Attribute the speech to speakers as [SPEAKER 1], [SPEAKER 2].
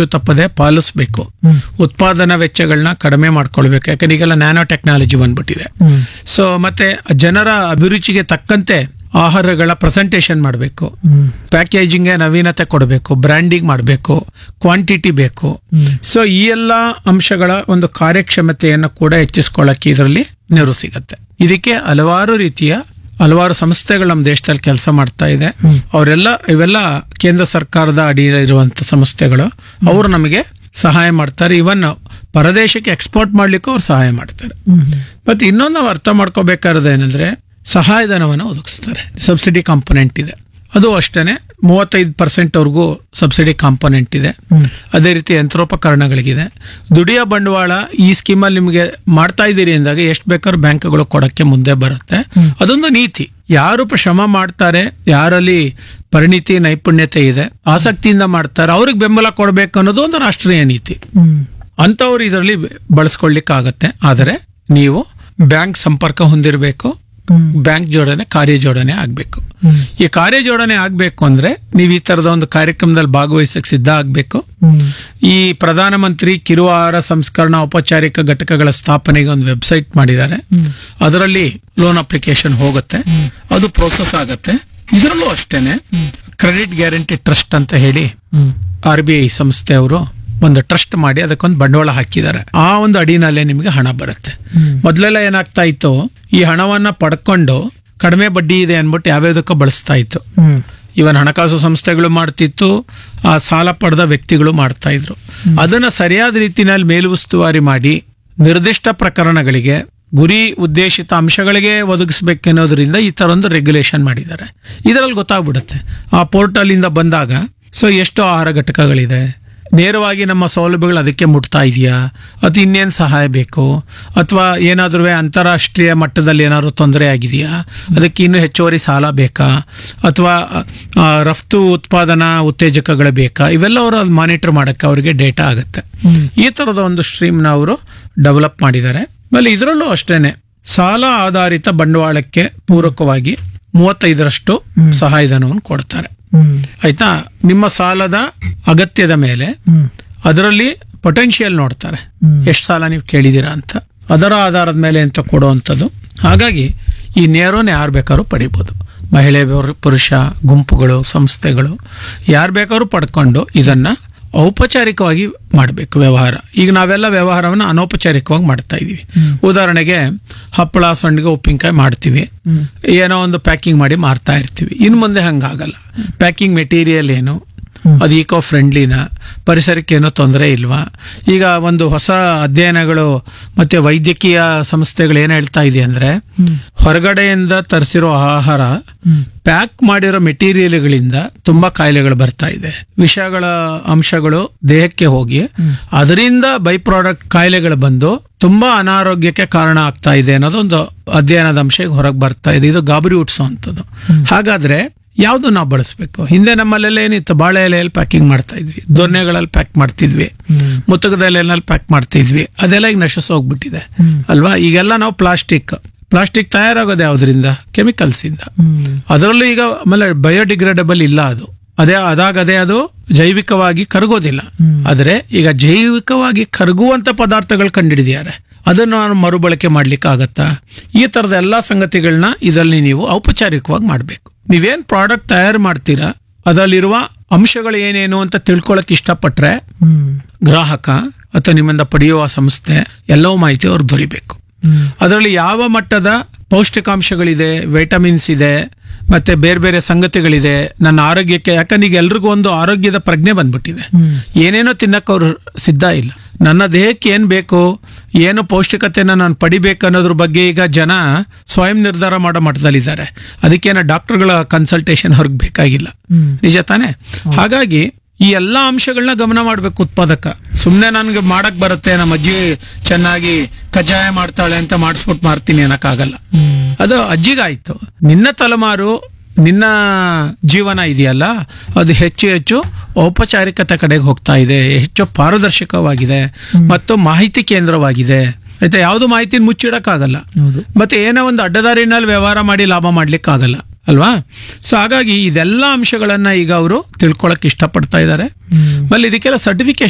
[SPEAKER 1] ಚಾಚು ತಪ್ಪದೆ ಪಾಲಿಸಬೇಕು ಉತ್ಪಾದನಾ ವೆಚ್ಚಗಳನ್ನ ಕಡಿಮೆ ಮಾಡ್ಕೊಳ್ಬೇಕು ಯಾಕಂದ್ರೆ ಈಗೆಲ್ಲ ನ್ಯಾನೋ ಟೆಕ್ನಾಲಜಿ ಬಂದ್ಬಿಟ್ಟಿದೆ ಸೊ ಮತ್ತೆ ಜನರ ಅಭಿರುಚಿಗೆ ತಕ್ಕಂತೆ ಆಹಾರಗಳ ಪ್ರೆಸೆಂಟೇಷನ್ ಮಾಡಬೇಕು ಪ್ಯಾಕೇಜಿಂಗ್ಗೆ ನವೀನತೆ ಕೊಡಬೇಕು ಬ್ರ್ಯಾಂಡಿಂಗ್ ಮಾಡಬೇಕು ಕ್ವಾಂಟಿಟಿ ಬೇಕು ಸೊ ಈ ಎಲ್ಲ ಅಂಶಗಳ ಒಂದು ಕಾರ್ಯಕ್ಷಮತೆಯನ್ನು ಕೂಡ ಹೆಚ್ಚಿಸ್ಕೊಳ್ಳಕ್ಕೆ ಇದರಲ್ಲಿ ನೆರವು ಸಿಗತ್ತೆ ಇದಕ್ಕೆ ಹಲವಾರು ರೀತಿಯ ಹಲವಾರು ಸಂಸ್ಥೆಗಳು ನಮ್ಮ ದೇಶದಲ್ಲಿ ಕೆಲಸ ಮಾಡ್ತಾ ಇದೆ ಅವರೆಲ್ಲ ಇವೆಲ್ಲ ಕೇಂದ್ರ ಸರ್ಕಾರದ ಅಡಿ ಇರುವಂತ ಸಂಸ್ಥೆಗಳು ಅವರು ನಮಗೆ ಸಹಾಯ ಮಾಡ್ತಾರೆ ಇವನ್ ಪರದೇಶಕ್ಕೆ ಎಕ್ಸ್ಪೋರ್ಟ್ ಮಾಡ್ಲಿಕ್ಕೂ ಅವ್ರು ಸಹಾಯ ಮಾಡ್ತಾರೆ ಮತ್ತೆ ಇನ್ನೊಂದು ನಾವು ಅರ್ಥ ಮಾಡ್ಕೋಬೇಕಾದ್ರೆ ಏನಂದ್ರೆ ಸಹಾಯಧನವನ್ನು ಒದಗಿಸ್ತಾರೆ ಸಬ್ಸಿಡಿ ಕಾಂಪೊನೆಂಟ್ ಇದೆ ಅದು ಅಷ್ಟೇನೆ ಮೂವತ್ತೈದು ಪರ್ಸೆಂಟ್ ಅವ್ರಿಗೂ ಸಬ್ಸಿಡಿ ಕಾಂಪೊನೆಂಟ್ ಇದೆ ಅದೇ ರೀತಿ ಯಂತ್ರೋಪಕರಣಗಳಿಗಿದೆ ದುಡಿಯೋ ಬಂಡವಾಳ ಈ ಸ್ಕೀಮಲ್ಲಿ ನಿಮಗೆ ಮಾಡ್ತಾ ಇದ್ದೀರಿ ಅಂದಾಗ ಎಷ್ಟು ಬೇಕಾದ್ರೂ ಬ್ಯಾಂಕ್ಗಳು ಕೊಡಕ್ಕೆ ಮುಂದೆ ಬರುತ್ತೆ ಅದೊಂದು ನೀತಿ ಯಾರು ಪ- ಶ್ರಮ ಮಾಡ್ತಾರೆ ಯಾರಲ್ಲಿ ಪರಿಣಿತಿ ನೈಪುಣ್ಯತೆ ಇದೆ ಆಸಕ್ತಿಯಿಂದ ಮಾಡ್ತಾರೆ ಅವ್ರಿಗೆ ಬೆಂಬಲ ಕೊಡಬೇಕು ಅನ್ನೋದು ಒಂದು ರಾಷ್ಟ್ರೀಯ ನೀತಿ ಅಂಥವ್ರು ಇದರಲ್ಲಿ ಬಳಸ್ಕೊಳ್ಳಿಕ್ಕಾಗತ್ತೆ ಆದರೆ ನೀವು ಬ್ಯಾಂಕ್ ಸಂಪರ್ಕ ಹೊಂದಿರಬೇಕು ಬ್ಯಾಂಕ್ ಜೋಡಣೆ ಕಾರ್ಯ ಜೋಡಣೆ ಆಗಬೇಕು ಈ ಕಾರ್ಯ ಜೋಡಣೆ ಆಗಬೇಕು ಅಂದ್ರೆ ನೀವು ಈ ತರದ ಒಂದು ಕಾರ್ಯಕ್ರಮದಲ್ಲಿ ಭಾಗವಹಿಸಕ್ಕೆ ಸಿದ್ಧ ಆಗಬೇಕು ಈ ಪ್ರಧಾನಮಂತ್ರಿ ಕಿರು ಆಹಾರ ಸಂಸ್ಕರಣಾ ಔಪಚಾರಿಕ ಘಟಕಗಳ ಸ್ಥಾಪನೆಗೆ ಒಂದು ವೆಬ್ಸೈಟ್ ಮಾಡಿದ್ದಾರೆ ಅದರಲ್ಲಿ ಲೋನ್ ಅಪ್ಲಿಕೇಶನ್ ಹೋಗುತ್ತೆ ಅದು ಪ್ರೋಸೆಸ್ ಆಗತ್ತೆ ಇದರಲ್ಲೂ ಅಷ್ಟೇನೆ ಕ್ರೆಡಿಟ್ ಗ್ಯಾರಂಟಿ ಟ್ರಸ್ಟ್ ಅಂತ ಹೇಳಿ ಆರ್ ಬಿ ಐ ಸಂಸ್ಥೆಯವರು ಒಂದು ಟ್ರಸ್ಟ್ ಮಾಡಿ ಅದಕ್ಕೊಂದು ಬಂಡವಾಳ ಹಾಕಿದ್ದಾರೆ ಆ ಒಂದು ಅಡಿನಲ್ಲೇ ನಿಮಗೆ ಹಣ ಬರುತ್ತೆ ಮೊದಲೆಲ್ಲ ಏನಾಗ್ತಾ ಇತ್ತು ಈ ಹಣವನ್ನ ಪಡ್ಕೊಂಡು ಕಡಿಮೆ ಬಡ್ಡಿ ಇದೆ ಅನ್ಬಿಟ್ಟು ಯಾವ್ಯಾವುದಕ್ಕೂ ಬಳಸ್ತಾ ಇತ್ತು ಇವನ್ ಹಣಕಾಸು ಸಂಸ್ಥೆಗಳು ಮಾಡ್ತಿತ್ತು ಆ ಸಾಲ ಪಡೆದ ವ್ಯಕ್ತಿಗಳು ಮಾಡ್ತಾ ಇದ್ರು ಅದನ್ನ ಸರಿಯಾದ ರೀತಿನಲ್ಲಿ ಮೇಲುಸ್ತುವಾರಿ ಮಾಡಿ ನಿರ್ದಿಷ್ಟ ಪ್ರಕರಣಗಳಿಗೆ ಗುರಿ ಉದ್ದೇಶಿತ ಅಂಶಗಳಿಗೆ ಒದಗಿಸ್ಬೇಕೆನ್ನೋದ್ರಿಂದ ಈ ತರ ಒಂದು ರೆಗ್ಯುಲೇಷನ್ ಮಾಡಿದ್ದಾರೆ ಇದರಲ್ಲಿ ಗೊತ್ತಾಗ್ಬಿಡುತ್ತೆ ಆ ಪೋರ್ಟಲ್ ಇಂದ ಬಂದಾಗ ಸೊ ಎಷ್ಟು ಆಹಾರ ಘಟಕಗಳಿದೆ ನೇರವಾಗಿ ನಮ್ಮ ಸೌಲಭ್ಯಗಳು ಅದಕ್ಕೆ ಮುಟ್ತಾ ಇದೆಯಾ ಅಥವಾ ಇನ್ನೇನು ಸಹಾಯ ಬೇಕು ಅಥವಾ ಏನಾದ್ರೂ ಅಂತಾರಾಷ್ಟ್ರೀಯ ಮಟ್ಟದಲ್ಲಿ ಏನಾದ್ರು ತೊಂದರೆ ಆಗಿದೆಯಾ ಅದಕ್ಕೆ ಇನ್ನೂ ಹೆಚ್ಚುವರಿ ಸಾಲ ಬೇಕಾ ಅಥವಾ ಆ, ರಫ್ತು ಉತ್ಪಾದನಾ ಉತ್ತೇಜಕಗಳು ಬೇಕಾ ಇವೆಲ್ಲ ಅವರು ಅಲ್ಲಿ ಮಾನಿಟರ್ ಮಾಡೋಕ್ಕೆ ಅವರಿಗೆ ಡೇಟಾ ಆಗುತ್ತೆ ಈ ಥರದ ಒಂದು ಸ್ಟ್ರೀಮ್ನ ಅವರು ಡೆವಲಪ್ ಮಾಡಿದ್ದಾರೆ ಆಮೇಲೆ ಇದರಲ್ಲೂ ಅಷ್ಟೇನೆ ಸಾಲ ಆಧಾರಿತ ಬಂಡವಾಳಕ್ಕೆ ಪೂರಕವಾಗಿ ಮೂವತ್ತೈದರಷ್ಟು ಸಹಾಯಧನವನ್ನು ಕೊಡ್ತಾರೆ ಆಯ್ತಾ ನಿಮ್ಮ ಸಾಲದ ಅಗತ್ಯದ ಮೇಲೆ ಅದರಲ್ಲಿ ಪೊಟೆನ್ಷಿಯಲ್ ನೋಡ್ತಾರೆ ಎಷ್ಟು ಸಾಲ ನೀವು ಕೇಳಿದ್ದೀರಾ ಅಂತ ಅದರ ಆಧಾರದ ಮೇಲೆ ಅಂತ ಕೊಡುವಂಥದ್ದು ಹಾಗಾಗಿ ಈ ನೇರವನ್ನು ಯಾರು ಬೇಕಾದ್ರೂ ಪಡಿಬೋದು ಮಹಿಳೆ ಪುರು- ಪುರುಷ ಗುಂಪುಗಳು ಸಂಸ್ಥೆಗಳು ಯಾರು ಬೇಕಾದ್ರೂ ಪಡ್ಕೊಂಡು ಇದನ್ನ ಔಪಚಾರಿಕವಾಗಿ ಮಾಡಬೇಕು ವ್ಯವಹಾರ ಈಗ ನಾವೆಲ್ಲ ವ್ಯವಹಾರವನ್ನು ಅನೌಪಚಾರಿಕವಾಗಿ ಮಾಡ್ತಾ ಇದೀವಿ ಉದಾಹರಣೆಗೆ ಹಪ್ಪಳ ಸಂಡಿಗೆ ಉಪ್ಪಿನಕಾಯಿ ಮಾಡ್ತೀವಿ ಏನೋ ಒಂದು ಪ್ಯಾಕಿಂಗ್ ಮಾಡಿ ಮಾರ್ತಾ ಇರ್ತೀವಿ ಇನ್ನು ಮುಂದೆ ಹಂಗಾಗಲ್ಲ ಪ್ಯಾಕಿಂಗ್ ಮೆಟೀರಿಯಲ್ ಏನು ಅದು ಈಕೋ ಫ್ರೆಂಡ್ಲಿನ ಪರಿಸರಕ್ಕೆ ಏನೋ ತೊಂದರೆ ಇಲ್ವಾ ಈಗ ಒಂದು ಹೊಸ ಅಧ್ಯಯನಗಳು ಮತ್ತೆ ವೈದ್ಯಕೀಯ ಸಂಸ್ಥೆಗಳು ಏನ್ ಹೇಳ್ತಾ ಇದೆ ಅಂದ್ರೆ ಹೊರಗಡೆಯಿಂದ ತರಿಸಿರೋ ಆಹಾರ ಪ್ಯಾಕ್ ಮಾಡಿರೋ ಮೆಟೀರಿಯಲ್ಗಳಿಂದ ತುಂಬಾ ಕಾಯಿಲೆಗಳು ಬರ್ತಾ ಇದೆ ವಿಷಗಳ ಅಂಶಗಳು ದೇಹಕ್ಕೆ ಹೋಗಿ ಅದರಿಂದ ಬೈ ಪ್ರಾಡಕ್ಟ್ ಕಾಯಿಲೆಗಳು ಬಂದು ತುಂಬಾ ಅನಾರೋಗ್ಯಕ್ಕೆ ಕಾರಣ ಆಗ್ತಾ ಇದೆ ಅನ್ನೋದೊಂದು ಅಧ್ಯಯನದ ಅಂಶ ಹೊರಗೆ ಬರ್ತಾ ಇದೆ ಇದು ಗಾಬರಿ ಹುಟ್ಟಿಸುವಂಥದ್ದು ಹಾಗಾದ್ರೆ ಯಾವ್ದು ನಾವು ಬಳಸಬೇಕು ಹಿಂದೆ ನಮ್ಮಲ್ಲೆಲ್ಲ ಏನಿತ್ತು ಬಾಳೆ ಎಲೆಯಲ್ಲಿ ಪ್ಯಾಕಿಂಗ್ ಮಾಡ್ತಾ ಇದ್ವಿ ದೊನ್ನೆಗಳಲ್ಲಿ ಪ್ಯಾಕ್ ಮಾಡ್ತಿದ್ವಿ ಮುತ್ತುಗದ ಎಲೆನಲ್ಲಿ ಪ್ಯಾಕ್ ಮಾಡ್ತಿದ್ವಿ ಅದೆಲ್ಲ ಈಗ ನಶಿಸ್ ಹೋಗ್ಬಿಟ್ಟಿದೆ ಅಲ್ವಾ ಈಗೆಲ್ಲ ನಾವು ಪ್ಲಾಸ್ಟಿಕ್ ಪ್ಲಾಸ್ಟಿಕ್ ತಯಾರಾಗೋದು ಯಾವ್ದ್ರಿಂದ ಕೆಮಿಕಲ್ಸ್ ಇಂದ ಅದರಲ್ಲೂ ಈಗ ಆಮೇಲೆ ಬಯೋಡಿಗ್ರೇಡಬಲ್ ಇಲ್ಲ ಅದು ಅದೇ ಅದಾಗದೇ ಅದು ಜೈವಿಕವಾಗಿ ಕರಗೋದಿಲ್ಲ ಆದರೆ ಈಗ ಜೈವಿಕವಾಗಿ ಕರಗುವಂತ ಪದಾರ್ಥಗಳು ಕಂಡುಹಿಡಿದಿದ್ದಾರೆ ಅದನ್ನು ನಾನು ಮರುಬಳಕೆ ಮಾಡ್ಲಿಕ್ಕೆ ಆಗತ್ತಾ ಈ ತರದ ಎಲ್ಲಾ ಸಂಗತಿಗಳನ್ನ ಇದರಲ್ಲಿ ನೀವು ಔಪಚಾರಿಕವಾಗಿ ಮಾಡಬೇಕು ನೀವೇನ್ ಪ್ರಾಡಕ್ಟ್ ತಯಾರು ಮಾಡ್ತೀರಾ ಅದರಲ್ಲಿರುವ ಅಂಶಗಳು ಏನೇನು ಅಂತ ತಿಳ್ಕೊಳಕ್ ಇಷ್ಟಪಟ್ರೆ ಗ್ರಾಹಕ ಅಥವಾ ನಿಮ್ಮಿಂದ ಪಡೆಯುವ ಸಂಸ್ಥೆ ಎಲ್ಲವೂ ಮಾಹಿತಿ ಅವ್ರು ದೊರಿಬೇಕು ಅದರಲ್ಲಿ ಯಾವ ಮಟ್ಟದ ಪೌಷ್ಟಿಕಾಂಶಗಳಿದೆ ವೈಟಮಿನ್ಸ್ ಇದೆ ಮತ್ತೆ ಬೇರೆ ಬೇರೆ ಸಂಗತಿಗಳಿದೆ ನನ್ನ ಆರೋಗ್ಯಕ್ಕೆ ಯಾಕಂದ್ರೆ ಈಗ ಎಲ್ರಿಗೂ ಒಂದು ಆರೋಗ್ಯದ ಪ್ರಜ್ಞೆ ಬಂದ್ಬಿಟ್ಟಿದೆ ಏನೇನೋ ತಿನ್ನಕ್ಕೆ ಅವ್ರು ಸಿದ್ಧ ಇಲ್ಲ ನನ್ನ ದೇಹಕ್ಕೆ ಏನ್ ಬೇಕು ಏನು ಪೌಷ್ಟಿಕತೆನ ನಾನು ಪಡಿಬೇಕು ಅನ್ನೋದ್ರ ಬಗ್ಗೆ ಈಗ ಜನ ಸ್ವಯಂ ನಿರ್ಧಾರ ಮಾಡೋ ಮಟ್ಟದಲ್ಲಿದ್ದಾರೆ ಅದಕ್ಕೇನ ಡಾಕ್ಟರ್ಗಳ ಕನ್ಸಲ್ಟೇಷನ್ ಅವ್ರಿಗೆ ಬೇಕಾಗಿಲ್ಲ ನಿಜ ತಾನೆ ಹಾಗಾಗಿ ಈ ಎಲ್ಲಾ ಅಂಶಗಳನ್ನ ಗಮನ ಮಾಡ್ಬೇಕು ಉತ್ಪಾದಕ ಸುಮ್ನೆ ನನ್ಗೆ ಮಾಡಕ್ ಬರುತ್ತೆ ನಮ್ಮ ಅಜ್ಜಿ ಚೆನ್ನಾಗಿ ಕಜ್ಜಾಯ ಮಾಡ್ತಾಳೆ ಅಂತ ಮಾಡಿಸ್ಬಿಟ್ಟು ಮಾರ್ತೀನಿ ಅನ್ನಕ್ಕಾಗಲ್ಲ ಅದು ಅಜ್ಜಿಗಾಯ್ತು ನಿನ್ನ ತಲೆಮಾರು ನಿನ್ನ ಜೀವನ ಇದೆಯಲ್ಲ ಅದು ಹೆಚ್ಚು ಹೆಚ್ಚು ಔಪಚಾರಿಕತೆ ಕಡೆಗೆ ಹೋಗ್ತಾ ಇದೆ ಹೆಚ್ಚು ಪಾರದರ್ಶಕವಾಗಿದೆ ಮತ್ತು ಮಾಹಿತಿ ಕೇಂದ್ರವಾಗಿದೆ ಆಯ್ತಾ ಯಾವುದು ಮಾಹಿತಿ ಮುಚ್ಚಿಡಕ್ಕಾಗಲ್ಲ ಮತ್ತೆ ಏನೋ ಒಂದು ಅಡ್ಡದಾರಿನಲ್ಲಿ ವ್ಯವಹಾರ ಮಾಡಿ ಲಾಭ ಮಾಡ್ಲಿಕ್ಕಾಗಲ್ಲ ಅಲ್ವಾ ಸೊ ಹಾಗಾಗಿ ಇದೆಲ್ಲ ಅಂಶಗಳನ್ನ ಈಗ ಅವರು ತಿಳ್ಕೊಳಕ್ ಇಷ್ಟಪಡ್ತಾ ಇದ್ದಾರೆ ಆಮೇಲೆ ಇದಕ್ಕೆಲ್ಲ ಸರ್ಟಿಫಿಕೇಶನ್